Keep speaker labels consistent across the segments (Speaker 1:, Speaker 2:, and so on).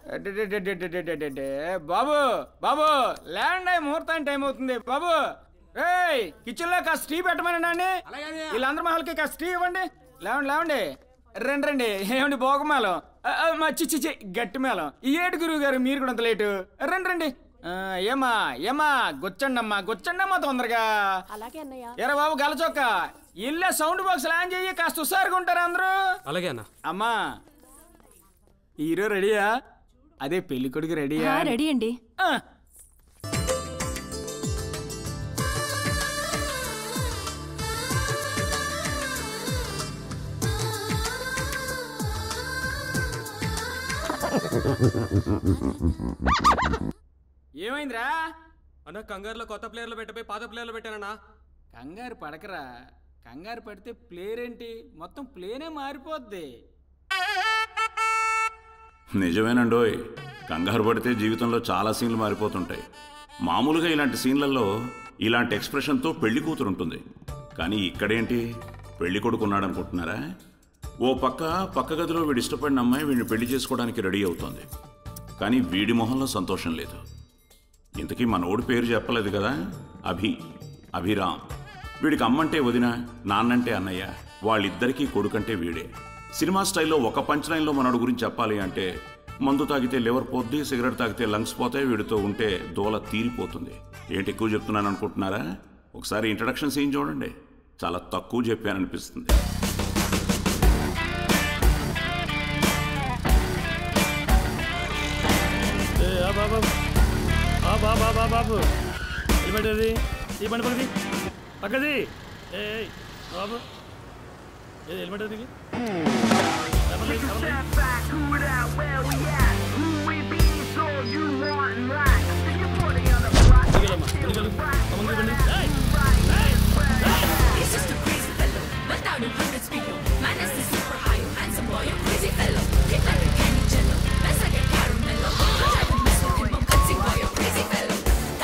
Speaker 1: అడ్డెడెడెడెడెడెడెడె. బాబు బాబు land అయ్యి ముహూర్తానికి time అవుతుంది బాబు ఏయ్ కిచెన్ లో కాస్త టీ పెట్టమనండి వీళ్ళందరి మహల్కి కాస్త టీ ఇవ్వండి లేవండి లేవండి రండి రండి ఏమండి భోగమేళం ఆ, ఆ, మా చిచ్చి చి గట్టి మేళం ఈ ఏడు గురువు గారు మీరు కూడా అంత లేటు రండి రండి ఆ, ఏమా ఏమా గుచ్చండమ్మా గుచ్చండమ్మా తొందరగా
Speaker 2: అలాగే అన్నయ్య
Speaker 1: ఎరా బాబు గలచొక్క ఇల్లే సౌండ్ బాక్స్ లాంచ్ చెయ్యి కాస్త హుషారుగా ఉంటారు అందరూ
Speaker 3: అలాగే అన్న
Speaker 1: అమ్మా హీరో రెడీయా అదే పెళ్లి కొడుకు రెడీయా
Speaker 2: ఆ, రెడీ అండి
Speaker 1: ఆ. ఏమైందిరా
Speaker 3: అన్న కంగారులో కొత్త ప్లేయర్లు పెట్టపోయి పాత ప్లేయర్లు పెట్టానన్నా
Speaker 1: కంగారు పడకరా కంగారు పడితే ప్లేర్ ఏంటి మొత్తం ప్లేనే మారిపోద్ది
Speaker 4: నిజమేనండోయ్ కంగారు పడితే జీవితంలో చాలా సీన్లు మారిపోతుంటాయి మామూలుగా ఇలాంటి సీన్లలో ఇలాంటి ఎక్స్ప్రెషన్తో పెళ్లి కూతురు ఉంటుంది కానీ ఇక్కడేంటి పెళ్లి కొడుకు ఉన్నాడు అనుకుంటున్నారా ఓ పక్క పక్క గదిలో వీడి ఇష్టపడిన అమ్మాయి వీడిని పెళ్లి చేసుకోవడానికి రెడీ అవుతోంది కానీ వీడి మొహంలో సంతోషం లేదు ఇంతకీ మనోడి పేరు చెప్పలేదు కదా అభి అభిరామ్ వీడికి అమ్మంటే వదిన నాన్నంటే అన్నయ్య వాళ్ళిద్దరికీ కొడుకంటే వీడే సినిమా స్టైల్లో ఒక పంచ్ లైన్లో మనోడి గురించి చెప్పాలి అంటే మందు తాగితే లివర్ పోద్ది సిగరెట్ తాగితే లంగ్స్ పోతాయి వీడితో ఉంటే దోల తీరిపోతుంది ఏంటి ఎక్కువ చెప్తున్నాను అనుకుంటున్నారా ఒకసారి ఇంట్రడక్షన్ సీన్ చూడండి చాలా తక్కువ చెప్పాననిపిస్తుంది
Speaker 5: బాబు బాబు బాబు బాబు హెల్మెట్ అది ఈ బండి పక్కది పక్కది ఏ బాబు ఏది హెల్మెట్ అది
Speaker 6: He's just a crazy fellow, but down in hundreds below. Man is the super high, handsome boy, a crazy fellow. Hit like a candy jello, best like a caramello. Don't try to mess with him, I'm cutting boy, a crazy fellow.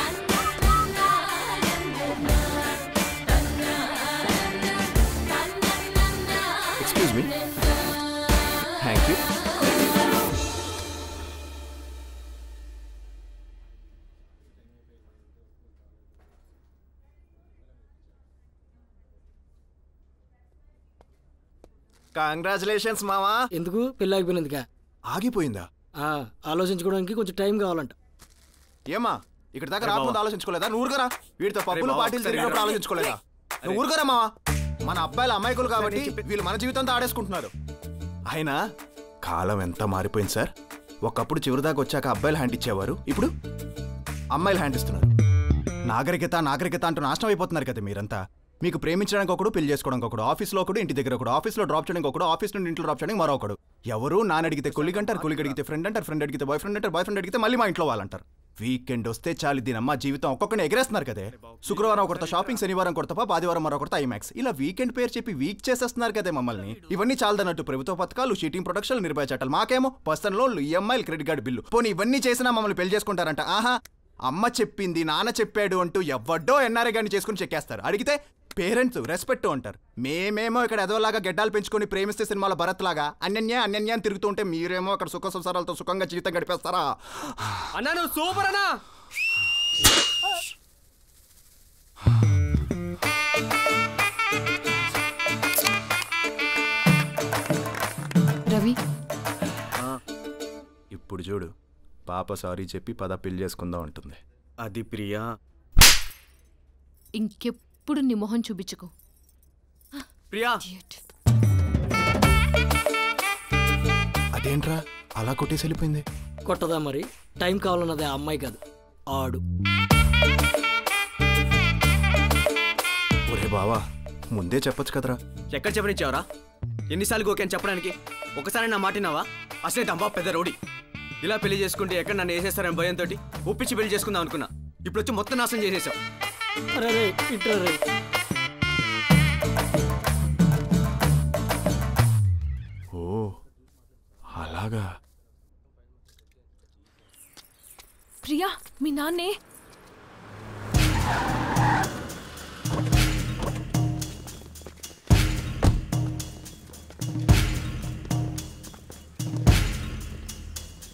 Speaker 7: Excuse me thank you congratulations మావా
Speaker 8: ఎందుకు పెళ్ళి ఆగిపోయినందుక
Speaker 7: ఆగిపోయిందా
Speaker 8: ఆలోచించుకోవడానికి కొంచెం time కావాలంట
Speaker 7: ఏమా ఇక్కడ దాకా రాకముందు ఆలోచించుకోలేదా నువ్వు ఊరుగరా వీటితో పప్పులు
Speaker 5: బావ,
Speaker 7: పార్టీలు తిరిగినప్పుడు ఆలోచించుకోలేదా నువ్వు ఊరుగరా మావా మన అబ్బాయిల అమాయకులు కాబట్టి వీళ్ళు మన జీవితంతో ఆడేసుకుంటున్నారు అయినా కాలం ఎంత మారిపోయింది సార్ ఒకప్పుడు చివరి దాకా వచ్చాక అబ్బాయిలు హ్యాండ్ ఇచ్చేవారు ఇప్పుడు అమ్మాయిలు హ్యాండ్ ఇస్తున్నారు నాగరికత నాగరికత అంటూ నాశనం అయిపోతున్నారు కదా మీరంతా మీకు ప్రేమించడానికి ఒకడు పెళ్లి చేసుకోవడానికి ఒకడు ఆఫీస్లో ఒకడు ఇంటి దగ్గర ఒకడు ఆఫీస్లో డ్రాప్ చేయడానికి ఒకడు ఆఫీస్ నుండి ఇంట్లో డ్రాప్ చేయడానికి మరొకడు ఎవరు నాన్న అడిగితే కొలిగ్ అంటారు కొలిగ్ అడిగితే ఫ్రెండ్ అంటారు ఫ్రెండ్ అడిగితే బాయ్ ఫ్రెండ్ అంటారు బాయ్ ఫ్రెండ్ అడిగితే మళ్ళీ మా ఇంట్లో వాళ్ళంటారు వీకెండ్ వస్తే చాలు దీని అమ్మ జీవితం ఒక్కొక్కరిని ఎగరేస్తున్నారు కదే శుక్రవారం ఒకరితో షాపింగ్ శనివారం కొడతా ఆదివారం మరొకరితో ఐమాక్స్ ఇలా వీకెండ్ పేరు చెప్పి వీక్ చేసేస్తున్నారు కదే మమ్మల్ని ఇవన్నీ చాలదన్నట్టు ప్రభుత్వ పథకాలు షీటింగ్ ప్రొడక్షన్ నిర్భయ చట్టాలు మాకేమో పర్సనల్ లోన్లు ఈఎంఐలు క్రెడిట్ కార్డు బిల్లు పోనీ ఇవన్నీ చేసినా మమ్మల్ని పెళ్లి చేసుకుంటారంట ఆహా అమ్మ చెప్పింది నాన్న చెప్పాడు అంటూ ఎవడ్డో ఎన్ఆర్ఐ గారిని చేసుకుని చెక్కేస్తారు అడిగితే పేరెంట్స్ రెస్పెక్ట్ అంటారు మేమేమో ఇక్కడ ఎదవలాగా గడ్డాలు పెంచుకొని ప్రేమిస్తే సినిమాల భరత్ లాగా అన్యన్య అన్యన్య అని తిరుగుతూ ఉంటే మీరేమో అక్కడ సుఖ సంసారాలతో సుఖంగా జీవితం గడిపేస్తారా
Speaker 3: అన్నా నువ్వు సూపర్ అన్నా
Speaker 2: రవి
Speaker 7: ఇప్పుడు చూడు పాప సారీ చెప్పి పద పెళ్లి చేసుకుందాం అంటుంది
Speaker 5: అది ప్రియా
Speaker 2: ఇంకెప్పుడు నీ మొహం చూపించుకో
Speaker 5: ప్రియా
Speaker 7: అదేంట్రా అలా కొట్టేసి వెళ్ళిపోయింది
Speaker 8: కొట్టదా మరి టైం కావాలన్నది ఆ అమ్మాయి కాదు ఆడు
Speaker 7: ఒరే బావా ముందే చెప్పొచ్చు కదరా
Speaker 5: ఎక్కడ చెప్పనిచ్చావరా ఎన్నిసార్లు ఓకే అని చెప్పడానికి ఒకసారి నా మాటినావా అసలే దంబా పెద్ద రోడి ఇలా పెళ్లి చేసుకుంటే ఎక్కడ నన్ను వేసేస్తారని భయంతో ఒప్పించి పెళ్లి చేసుకుందాం అనుకున్నా ఇప్పుడు వచ్చి మొత్తం నాశనం చేసేసావు
Speaker 8: అరే రే ఇట్రా రే
Speaker 7: ఓ అలాగా
Speaker 2: ప్రియా మీ నాన్నే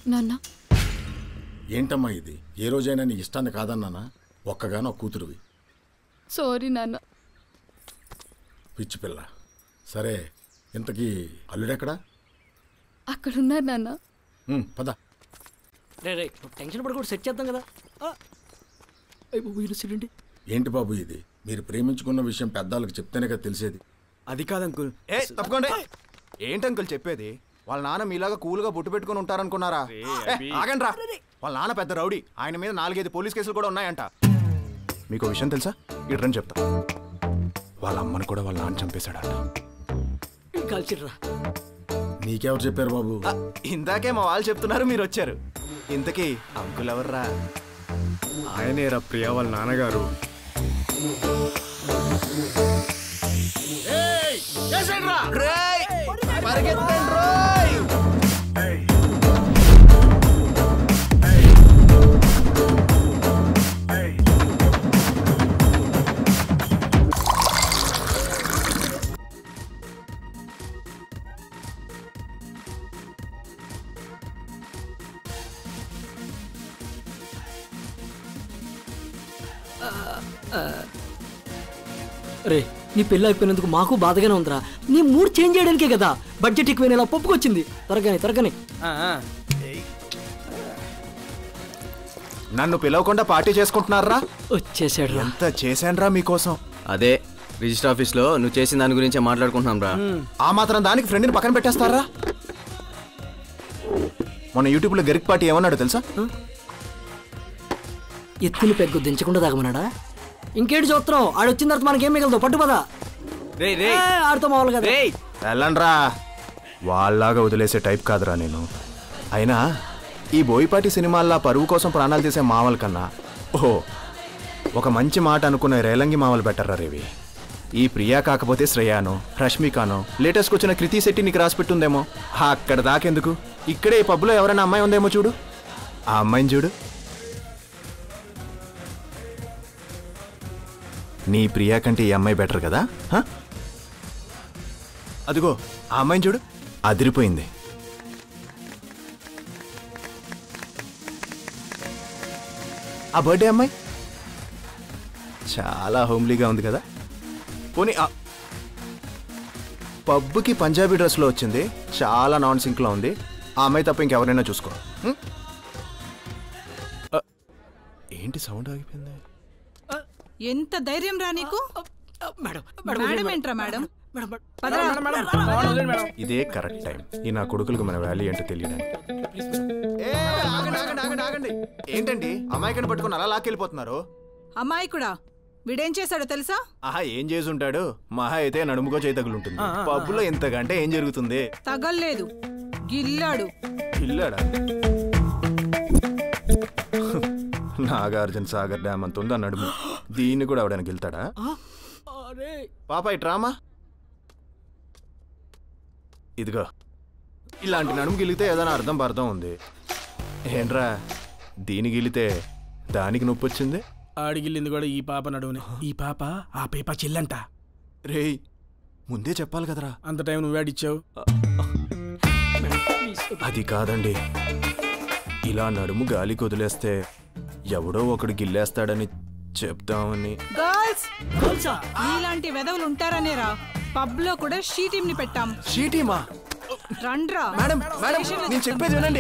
Speaker 2: నాన్న
Speaker 9: ఏంటమ్మా ఇది ఏ రోజైనా నీ ఇష్టాన్ని కాదన్నానా ఒక్కగానో కూతురువి
Speaker 2: సారీ నాన్న
Speaker 9: పిచ్చి పిల్ల సరే ఇంతకీ అల్లుడెక్కడా
Speaker 2: అక్కడున్నారు నాన్న
Speaker 9: ఉమ్, పద
Speaker 8: రే రే నువ్వు టెన్షన్ పడకూడదు సెట్ చేద్దాం కదా ఆ. అయ్ బాబు, ఈయన సిరండి.
Speaker 9: ఏంటి బాబు ఇది మీరు ప్రేమించుకున్న విషయం పెద్దాలకు చెప్తేనే కదా తెలిసేది
Speaker 5: అది కాదు అంకుల్
Speaker 7: ఏ తప్పకోండి ఏంటి అంకుల్ చెప్పేది వాళ్ళ నాన్న మీలాగా కూల్గా బొట్టు పెట్టుకుని ఉంటారనుకున్నారా ఆగండి రా వాళ్ళ నాన్న పెద్ద రౌడీ ఆయన మీద నాలుగైదు పోలీస్ కేసులు కూడా ఉన్నాయంట మీకు విషయం తెలుసా ఇట్రని చెప్తా వాళ్ళ అమ్మను కూడా వాళ్ళ నాన్న చంపేశాడట
Speaker 8: కాల్చిర్రా
Speaker 9: నీకెవరు చెప్పారు బాబు
Speaker 7: ఆ, ఇందాకే మా వాళ్ళు చెప్తున్నారు మీరు వచ్చారు ఇంతకీ అంకుల్ ఎవర్రా
Speaker 5: ఆయనే రా ప్రియా వాళ్ళ నాన్నగారు
Speaker 8: రే నీ పెళ్ళి అయిపోయినందుకు మాకు బాధగానే ఉందిరా నీ మూడ్ చేంజ్ చేయడానికే కదా బడ్జెట్ ఎక్కువైన ఇలా పప్పుకొచ్చింది త్వరగానే త్వరగానే
Speaker 7: నన్ను పిలవకుండా పార్టీ చేసుకుంటున్నారా
Speaker 8: వచ్చేసాడు రా
Speaker 7: ఎంత చేశానురా మీకోసం
Speaker 5: అదే రిజిస్టర్ ఆఫీస్లో నువ్వు చేసిన దాని గురించే మాట్లాడుకుంటున్నాం రా
Speaker 7: ఆ మాత్రం దానికి ఫ్రెండ్ని పక్కన పెట్టేస్తారా మొన్న యూట్యూబ్లో గరిక్ పార్టీ ఏమన్నాడు తెలుసా
Speaker 8: ఎత్తుని పెగ్గు దించకుండా తాగమన్నాడా ఇంకేంటి చూస్తున్నాం ఆడు వచ్చిన తర్వాత మనకేం మిగలదు పట్టు పదా
Speaker 5: రే రే
Speaker 8: ఆడుతో మావాలి కదా
Speaker 5: రేయ్
Speaker 7: వెళ్ళండ్రా వాళ్ళలాగా వదిలేసే టైప్ కాదురా నేను అయినా ఈ బోయిపాటి సినిమాల్లో పరువు కోసం ప్రాణాలు తీసే మామల కన్నా ఓహో ఒక మంచి మాట అనుకునే రేలంగి మామలు బెటర్రా రేవి ఈ ప్రియా కాకపోతే శ్రేయాను రష్మికాను లేటెస్ట్కి వచ్చిన కృతి శెట్టి నీకు రాసి పెట్టుందేమో అక్కడ దాకెందుకు ఇక్కడే ఈ పబ్లో ఎవరైనా అమ్మాయి ఉందేమో చూడు ఆ అమ్మాయిని చూడు నీ ప్రియా కంటే ఈ అమ్మాయి బెటర్ కదా హ? అదిగో ఆ అమ్మాయిని చూడు అదిరిపోయింది ఆ బర్త్డే అమ్మాయి చాలా హోమ్లీగా ఉంది కదా పోనీ ఆ పబ్కి పంజాబీ డ్రెస్లో వచ్చింది చాలా నాన్ సింక్లో ఉంది ఆ అమ్మాయి తప్ప ఇంకెవరైనా చూసుకో హ్మ్? ఆ, ఏంటి సౌండ్ ఆగిపోయింది
Speaker 10: ఎంత ధైర్యం రా నీకు
Speaker 8: మేడం
Speaker 10: మేడం ఏంట్రా మేడం
Speaker 8: మేడం మేడం.
Speaker 10: పదరా
Speaker 7: ఇదే కరెక్ట్ టైం ఈ నా కొడుకులకు మన వాల్యూ ఏంటో తెలియడానికి ఏ, ఆగండి, ఆగండి, ఆగండి, ఆగండి. ఏంటండి అమాయకుని పట్టుకుని అలా లాక్కెళ్ళిపోతున్నారు
Speaker 10: అమ్మాయికుడా వీడేం చేశాడో తెలుసా
Speaker 7: ఆహా ఏం చేసి ఉంటాడు మహా అయితే నడుముకో చేయి తగులుంటుంది పబ్బులో ఇంతకంటే ఏం జరుగుతుంది
Speaker 10: తగల్లేదు గిల్లాడు
Speaker 7: ఇల్లాడా నాగార్జున సాగర్ డ్యామ్ అంత ఉందా నడుము దీన్ని కూడా అవడానికి వెళ్తాడా
Speaker 8: అరే
Speaker 7: పాప ఇట్రామా ఇదిగో ఇలాంటి నడుము గిలితే ఏదైనా అర్థం పర్థం ఉంది ఏంట్రా దీని గిలితే దానికి నొప్పి వచ్చింది
Speaker 11: ఆడిగిల్లింది కూడా ఈ పాప నడువుని ఈ పాప ఆ పేప చెల్లంట
Speaker 7: రేయ్ ముందే చెప్పాలి కదరా
Speaker 11: అంత టైం నువ్వు ఆడిచ్చావు
Speaker 7: అది కాదండి ఇలా నడుము గాలికి వదిలేస్తే ఎవడో ఒకడు గిల్లేస్తాడని చెప్దామని
Speaker 10: గర్ల్స్
Speaker 8: గర్ల్సా
Speaker 10: నీలాంటి వెదవులు ఉంటారనేరా పబ్ లో కూడా షీ టీమ్ ని పెట్టాం
Speaker 7: షీటీమా
Speaker 10: రండ్రా
Speaker 7: మేడం మేడం
Speaker 10: స్టేషన్లో
Speaker 7: నేను చెప్పేది వినండి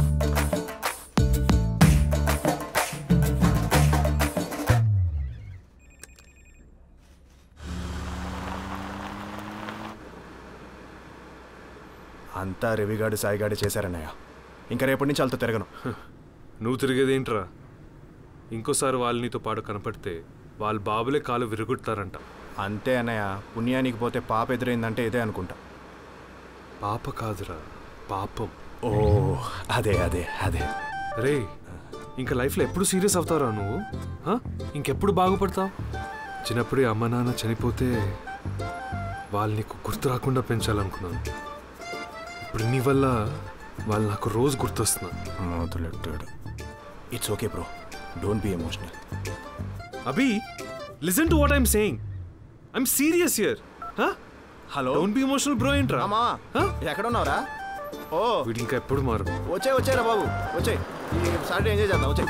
Speaker 7: అంతా రవిగాడు సాయిగాడు చేశారన్నయ్య ఇంకా రేపటి నుంచి వాళ్ళతో తిరగను
Speaker 12: నువ్వు తిరిగేదేంట్రా ఇంకోసారి వాళ్ళు నీతో పాటు కనపడితే వాళ్ళ బాబులే కాలు విరుగుడతారంట
Speaker 7: అంతే అన్నయ్య పుణ్యానికి పోతే పాప ఎదురైందంటే ఇదే అనుకుంటా
Speaker 12: పాప కాదురా పాపం
Speaker 7: ఓ అదే అదే అదే
Speaker 12: రే ఇంకా లైఫ్లో ఎప్పుడు సీరియస్ అవుతావురా నువ్వు హ? ఇంకెప్పుడు బాగుపడతావు చిన్నప్పుడే అమ్మ నాన్న చనిపోతే వాళ్ళు నీకు గుర్తు రాకుండా పెంచాలనుకున్నాను ఇప్పుడు నీ వల్ల వాళ్ళు నాకు రోజు గుర్తొస్తున్నారు
Speaker 7: మొదలెట్టాడు it's okay bro don't be emotional
Speaker 12: అభి listen to what I'm saying I'm serious here
Speaker 7: hello
Speaker 12: don't be emotional bro ఏంట్రా
Speaker 7: అమ్మా
Speaker 12: Huh?
Speaker 7: ఎక్కడ ఉన్నావురా ఓ
Speaker 12: వీడు ఇంకా ఎప్పుడు మారు
Speaker 7: వచ్చే వచ్చేరా బాబు వచ్చే ఈ సాటర్డే ఎంజాయ్ చేద్దాం వచ్చే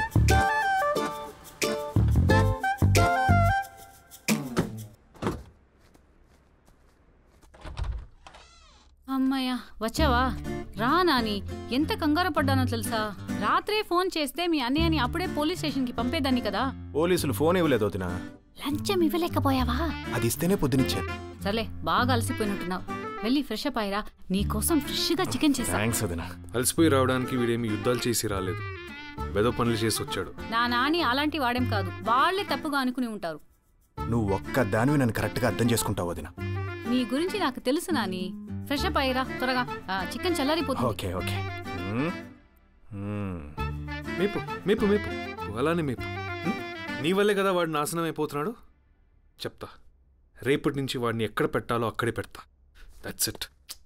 Speaker 13: అమ్మయ్యా వచ్చావా రా నాని ఎంత కంగారు పడ్డానో తెలుసా రాత్రే ఫోన్ చేస్తే మీ అన్నయ్యని అప్పుడే పోలీస్ స్టేషన్కి పంపేదాన్ని కదా
Speaker 7: పోలీసులు ఫోన్ ఇవ్వలేదు వదినా
Speaker 13: లంచం ఇవ్వలేకపోయావా
Speaker 7: అది ఇస్తేనే పొద్దునిచ్చాను
Speaker 13: సర్లే బాగా అలసిపోయినట్టున్నావు వెళ్ళి ఫ్రెష్ అప్ అయ్యరా నీకోసం ఫ్రెష్గా చికెన్ చేసా
Speaker 7: థ్యాంక్స్ వదినా
Speaker 12: అలసిపోయి రావడానికి వీడేమి యుద్ధాలు చేసి రాలేదు వెదో పనులు చేసి వచ్చాడు
Speaker 13: నా నాని అలాంటి వాడేం కాదు వాళ్ళే తప్పుగా అనుకుని ఉంటారు
Speaker 7: నువ్వు ఒక్క దానివి నన్ను కరెక్ట్గా అర్థం చేసుకుంటావు వదినా
Speaker 13: నీ గురించి నాకు తెలుసు నాని ఫ్రెష్ అప్ అయ్యరా త్వరగా ఆ, చికెన్ చల్లారిపోతుంది
Speaker 7: ఓకే ఓకే మ్మ్. మ్మ్.
Speaker 12: మేపు మేపు మేపు అలానే మేపు ఉం? నీ వల్లే కదా వాడు నాశనం అయిపోతున్నాడు చెప్తా రేపటి నుంచి వాడిని ఎక్కడ పెట్టాలో అక్కడే పెడతా దట్స్ ఇట్